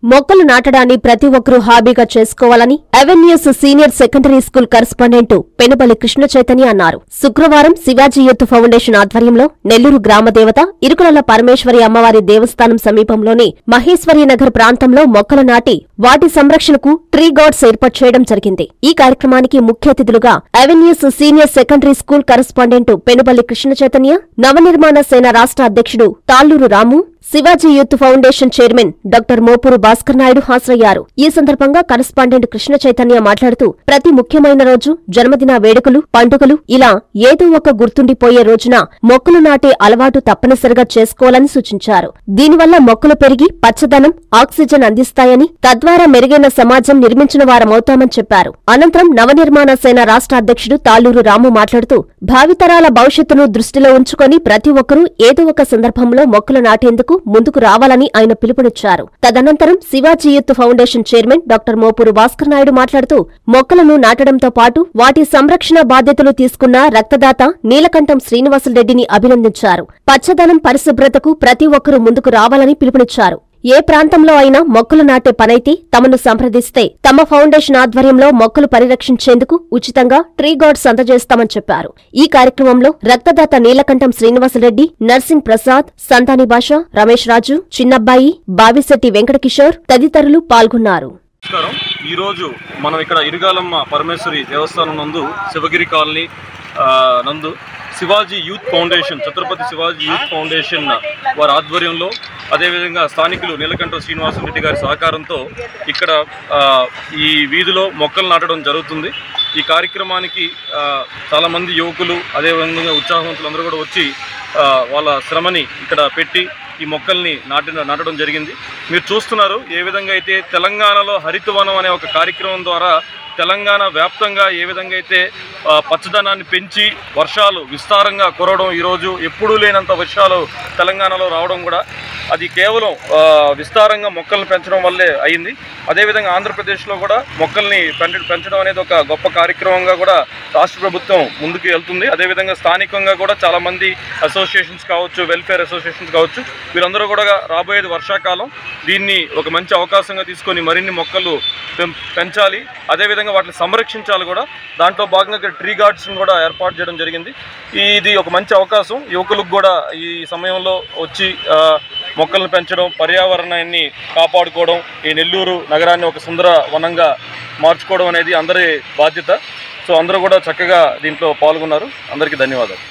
మొక్కలు నాటడాన్ని ప్రతి ఒక్కరూ హాబీగా చేసుకోవాలని Avenues senior secondary school correspondent Penubali Krishna Chaitanya అన్నారు శుక్రవారం శివాజీ యూత్ ఫౌండేషన్ ఆధ్వర్యంలో నెల్లూరు గ్రామదేవత ఇరుకులల పరమేశ్వరి అమ్మవారి దేవస్థానం సమీపంలోని మహేశ్వరి నగర్ ప్రాంతంలో మొక్కలు నాటి వాటి సంరక్షణకు ట్రీ గార్డ్స్ ఏర్పాటు చేయడం జరిగింది ఈ కార్యక్రమానికి ముఖ్య అతిథులుగా Avenues senior secondary school correspondent Penuballi Krishna Chaitanya Navanirmana Sena రాష్ట్ర అధ్యక్షుడు Talluru Ramu Shivaji youth foundation chairman doctor Mopuru Bhaskar Naidu హాజరయ్యారు ఈ సందర్భంగా కరస్పాండెంట్ కృష్ణ చైతన్య మాట్లాడుతూ ప్రతి ముఖ్యమైన రోజు జన్మదిన వేడుకలు పండుగలు ఇలా ఏదో ఒక గుర్తుండిపోయే రోజున మొక్కలు నాటే అలవాటు తప్పనిసరిగా చేసుకోవాలని సూచించారు దీనివల్ల మొక్కలు పెరిగి పచ్చదనం ఆక్సిజన్ అందిస్తాయని తద్వారా మెరుగైన సమాజం నిర్మించిన వారమవుతామని చెప్పారు అనంతరం నవనిర్మాణ సేన రాష్ట్ర అధ్యక్షుడు తాళ్లూరు రాము మాట్లాడుతూ భావితరాల భవిష్యత్తును దృష్టిలో ఉంచుకొని ప్రతి ఒక్కరూ ఏదో ఒక సందర్భంలో మొక్కలు నాటేందుకు ముందుకు రావాలని ఆయన పిలుపునిచ్చారు తదనంతరం Shivaji youth foundation chairman doctor Mopuru Bhaskar Naidu మాట్లాడుతూ మొక్కలను నాటడంతో పాటు వాటి సంరక్షణ బాధ్యతలు తీసుకున్న రక్తదాత నీలకంఠం శ్రీనివాసులరెడ్డిని అభినందించారు పచ్చదనం పరిశుభ్రతకు ప్రతి ఒక్కరూ ముందుకు రావాలని పిలుపునిచ్చారు ఏ ప్రాంతంలో అయినా మొక్కలు నాటే పనైతే తమను సంప్రదిస్తే తమ ఫౌండేషన్ ఆధ్వర్యంలో మొక్కలు పరిరక్షించేందుకు ఉచితంగా ట్రీ గార్డ్స్ అందజేస్తామని చెప్పారు ఈ కార్యక్రమంలో రక్తదాత నీలకంఠం శ్రీనివాసరెడ్డి నర్సింగ్ ప్రసాద్ సంతాని భాష రమేష్ రాజు చిన్నబ్బాయి బావిశెట్టి వెంకటకిషోర్ తదితరులు పాల్గొన్నారు నమస్కారం ఈరోజు మనం ఇక్కడ ఇరుగాలమ్మ పరమేశ్వరి దేవస్థానం నందు శివగిరి కాలనీ ఆ, నందు Shivaji youth foundation Chhatrapati Shivaji youth foundation వారి ఆధ్వర్యంలో అదేవిధంగా స్థానికులు నీలకంఠ శ్రీనివాసరెడ్డి గారి సహకారంతో ఇక్కడ ఆ, ఈ వీధిలో మొక్కలు నాటడం జరుగుతుంది ఈ కార్యక్రమానికి ఆ, చాలామంది యువకులు అదేవిధంగా ఉత్సాహవంతులు అందరూ కూడా వచ్చి ఆ, వాళ్ళ శ్రమని ఇక్కడ పెట్టి ఈ మొక్కల్ని నాటిన నాటడం జరిగింది మీరు చూస్తున్నారు ఏ విధంగా అయితే తెలంగాణలో హరితవనం అనే ఒక కార్యక్రమం ద్వారా తెలంగాణ వ్యాప్తంగా ఏ విధంగా అయితే ఆ, పచ్చదనాన్ని పెంచి వర్షాలు విస్తారంగా కురవడం ఈరోజు ఎప్పుడూ లేనంత వర్షాలు తెలంగాణలో రావడం కూడా అది కేవలం ఆ, విస్తారంగా మొక్కలను పెంచడం వల్లే అయింది అదేవిధంగా ఆంధ్రప్రదేశ్లో కూడా మొక్కల్ని పెంచ పెంచడం అనేది ఒక గొప్ప కార్యక్రమంగా కూడా రాష్ట్ర ప్రభుత్వం ముందుకు వెళ్తుంది అదేవిధంగా స్థానికంగా కూడా చాలామంది అసోసియేషన్స్ కావచ్చు వెల్ఫేర్ అసోసియేషన్స్ కావచ్చు వీళ్ళందరూ కూడా రాబోయేది వర్షాకాలం దీన్ని ఒక మంచి అవకాశంగా తీసుకొని మరిన్ని మొక్కలు పెం- పెంచాలి అదేవిధంగా వాటిని సంరక్షించాలి కూడా దాంట్లో భాగంగా ఇక్కడ ట్రీ గార్డ్స్ని కూడా ఏర్పాటు చేయడం జరిగింది ఇది ఒక మంచి అవకాశం యువకులకు కూడా ఈ సమయంలో వచ్చి ఆ, మొక్కలను పెంచడం పర్యావరణాన్ని కాపాడుకోవడం ఈ నెల్లూరు నగరాన్ని ఒక సుందర వనంగా మార్చుకోవడం అనేది అందరి బాధ్యత సో అందరూ కూడా చక్కగా దీంట్లో పాల్గొన్నారు అందరికీ ధన్యవాదాలు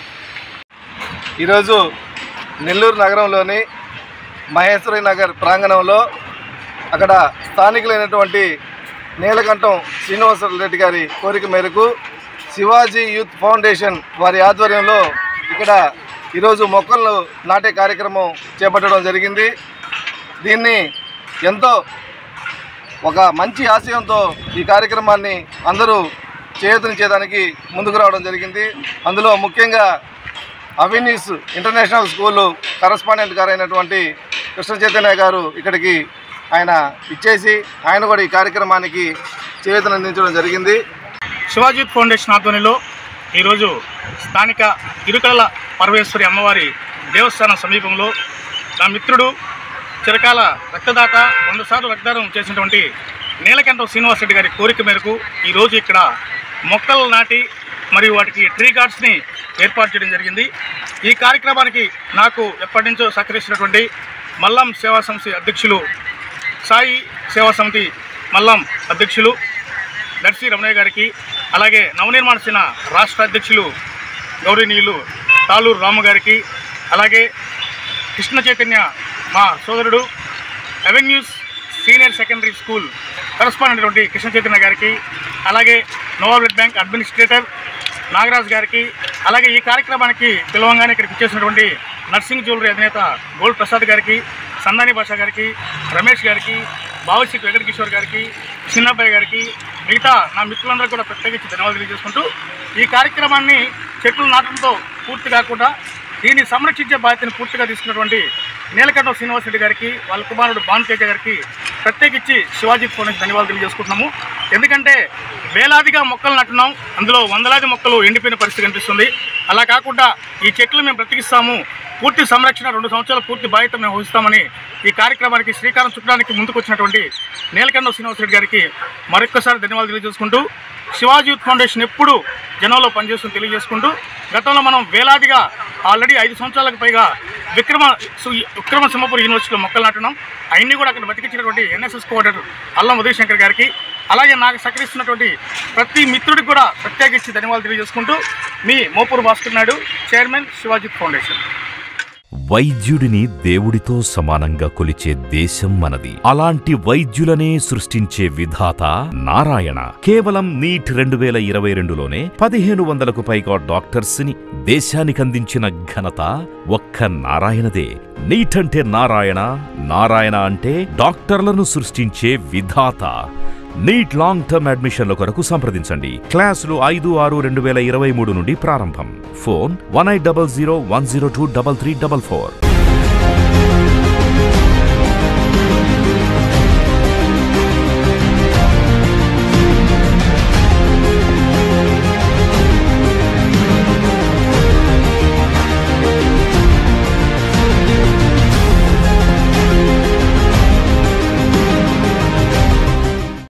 ఈరోజు నెల్లూరు నగరంలోని మహేశ్వరి నగర్ ప్రాంగణంలో అక్కడ స్థానికులైనటువంటి నీలకంఠం శ్రీనివాస రెడ్డి గారి కోరిక మేరకు శివాజీ యూత్ ఫౌండేషన్ వారి ఆధ్వర్యంలో ఇక్కడ ఈరోజు మొక్కలను నాటే కార్యక్రమం చేపట్టడం జరిగింది దీన్ని ఎంతో ఒక మంచి ఆశయంతో ఈ కార్యక్రమాన్ని అందరూ చేయూతనిచ్చేదానికి ముందుకు రావడం జరిగింది అందులో ముఖ్యంగా అవెన్యూస్ ఇంటర్నేషనల్ స్కూల్ కరస్పాండెంట్ గారు అయినటువంటి కృష్ణ చైతన్య గారు ఇక్కడికి ఆయన ఇచ్చేసి ఆయన కూడా ఈ కార్యక్రమానికి చేయూతను అందించడం జరిగింది శివాజీ యూత్ ఫౌండేషన్ ఆధ్వర్యంలో ఈరోజు స్థానిక ఇరుకల పరమేశ్వరి అమ్మవారి దేవస్థానం సమీపంలో నా మిత్రుడు చిరకాల రక్తదాత వంద సార్లు రక్తదానం చేసినటువంటి నీలకంఠం శ్రీనివాసరెడ్డి గారి కోరిక మేరకు ఈరోజు ఇక్కడ మొక్కలు నాటి మరియు వాటికి ట్రీ గార్డ్స్ని ఏర్పాటు చేయడం జరిగింది ఈ కార్యక్రమానికి నాకు ఎప్పటి నుంచో సహకరిస్తున్నటువంటి మల్లం సేవా సంస్థ అధ్యక్షులు సాయి సేవా సమితి మల్లం అధ్యక్షులు నర్సి రమణయ్య గారికి అలాగే నవనిర్మాణ సేన రాష్ట్ర అధ్యక్షులు గౌరవనీయులు తాలూరు రాము గారికి అలాగే కృష్ణ చైతన్య మా సోదరుడు Avenues senior secondary school correspondent అయినటువంటి కృష్ణ చైతన్య గారికి అలాగే Nova blood bank administrator Nagaraj గారికి అలాగే ఈ కార్యక్రమానికి పిలవంగానే ఇక్కడికి వచ్చేసినటువంటి నర్సింగ్ జ్యువెలరీ అధినేత గోల్డ్ ప్రసాద్ గారికి సందాని భాష గారికి రమేష్ గారికి బావశ్రీ వెంకటకిషోర్ గారికి చిన్నబ్బాయి గారికి మిగతా నా మిత్రులందరూ కూడా ప్రత్యేకించి ధన్యవాదాలు తెలియజేసుకుంటూ ఈ కార్యక్రమాన్ని చెట్లు నాటడంతో పూర్తి కాకుండా దీన్ని సంరక్షించే బాధ్యతను పూర్తిగా తీసుకున్నటువంటి నీలకంఠం శ్రీనివాసరెడ్డి గారికి వాళ్ళ కుమారుడు భాను తేజ గారికి ప్రత్యేకించి శివాజీ ఫోన్ ధన్యవాదాలు తెలియజేసుకుంటున్నాము ఎందుకంటే వేలాదిగా మొక్కలు నాటున్నాం అందులో వందలాది మొక్కలు ఎండిపోయిన పరిస్థితి కనిపిస్తుంది అలా కాకుండా ఈ చెట్లు మేము బ్రతికిస్తాము పూర్తి సంరక్షణ రెండు సంవత్సరాల పూర్తి బాధ్యత మేము వహిస్తామని ఈ కార్యక్రమానికి శ్రీకారం చుట్టడానికి ముందుకు వచ్చినటువంటి నీలకంఠ శ్రీనివాసరెడ్డి గారికి మరొక్కసారి ధన్యవాదాలు తెలియజేసుకుంటూ శివాజీ యూత్ ఫౌండేషన్ ఎప్పుడు జనంలో పనిచేస్తుంది తెలియజేసుకుంటూ గతంలో మనం వేలాదిగా ఆల్రెడీ ఐదు సంవత్సరాలకు పైగా విక్రమ సు- విక్రమ సింహపూర్ యూనివర్సిటీలో మొక్కలు నాటున్నాం అవన్నీ కూడా అక్కడ బతికించినటువంటి ఎన్ఎస్ఎస్ కోఆర్డినేటర్ అల్లం ఉదయశంకర్ గారికి అలాగే నాకు సహకరిస్తున్నటువంటి ప్రతి మిత్రుడికి కూడా ప్రత్యేకించి ధన్యవాదాలు తెలియజేసుకుంటూ మీ మోపూర్ భాస్కర్ నాయుడు చైర్మన్ శివాజీ ఫౌండేషన్ వైద్యుడిని దేవుడితో సమానంగా కొలిచే దేశం మనది అలాంటి వైద్యులనే సృష్టించే విధాత నారాయణ కేవలం నీట్ రెండు వేల ఇరవై రెండులోనే పదిహేను వందలకు పైగా డాక్టర్స్ ని దేశానికందించిన ఘనత ఒక్క నారాయణదే నీట్ అంటే నారాయణ నారాయణ అంటే డాక్టర్లను సృష్టించే విధాత నీట్ లాంగ్ టర్మ్ అడ్మిషన్ల కొరకు సంప్రదించండి క్లాసులు ఐదు ఆరు రెండు వేల ఇరవై మూడు నుండి ప్రారంభం phone one eight double zero one zero two double three double four